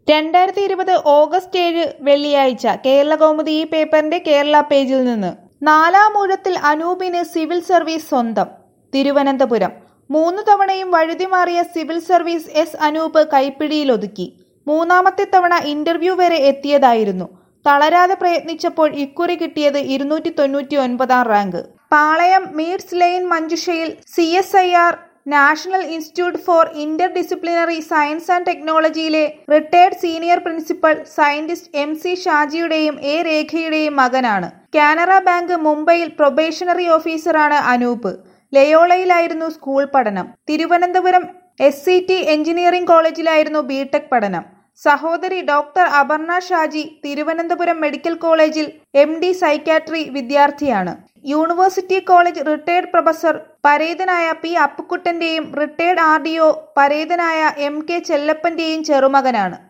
രണ്ടായിരത്തി ഇരുപത് ഓഗസ്റ്റ് ഏഴ് വെള്ളിയാഴ്ച കേരള കൗമുദി ഈ പേപ്പറിന്റെ കേരള പേജിൽ നിന്ന് നാലാം ഊഴത്തിൽ അനൂപിന് സിവിൽ സർവീസ് സ്വന്തം തിരുവനന്തപുരം മൂന്ന് തവണയും വഴുതിമാറിയ സിവിൽ സർവീസ് എസ് അനൂപ് കൈപ്പിടിയിലൊതുക്കി മൂന്നാമത്തെ തവണ ഇന്റർവ്യൂ വരെ എത്തിയതായിരുന്നു തളരാതെ പ്രയത്നിച്ചപ്പോൾ ഇക്കുറി കിട്ടിയത് ഇരുന്നൂറ്റി തൊണ്ണൂറ്റി ഒൻപതാം റാങ്ക് പാളയം മീഡ്സ് ലൈൻ മഞ്ജുഷയിൽ C S I R National Institute for Interdisciplinary Science and ടെക്നോളജിയിലെ retired senior principal scientist M C ഷാജിയുടെയും എ രേഖയുടെയും മകനാണ് കാനറ ബാങ്ക് മുംബൈയിൽ പ്രൊബേഷണറി ഓഫീസറാണ് അനൂപ് ലയോളയിലായിരുന്നു സ്കൂൾ പഠനം Thiruvananthapuram S C T engineering കോളേജിലായിരുന്നു ബിടെക് പഠനം സഹോദരി ഡോക്ടർ അപർണ ഷാജി തിരുവനന്തപുരം മെഡിക്കൽ കോളേജിൽ എം ഡി സൈക്കാട്രി വിദ്യാർത്ഥിയാണ് യൂണിവേഴ്സിറ്റി കോളേജ് റിട്ടയർഡ് പ്രൊഫസർ പരേതനായ പി അപ്പുക്കുട്ടന്റെയും റിട്ടയർഡ് ആർ ഡി ഒ പരേതനായ എം കെ ചെല്ലപ്പന്റെയും ചെറുമകനാണ്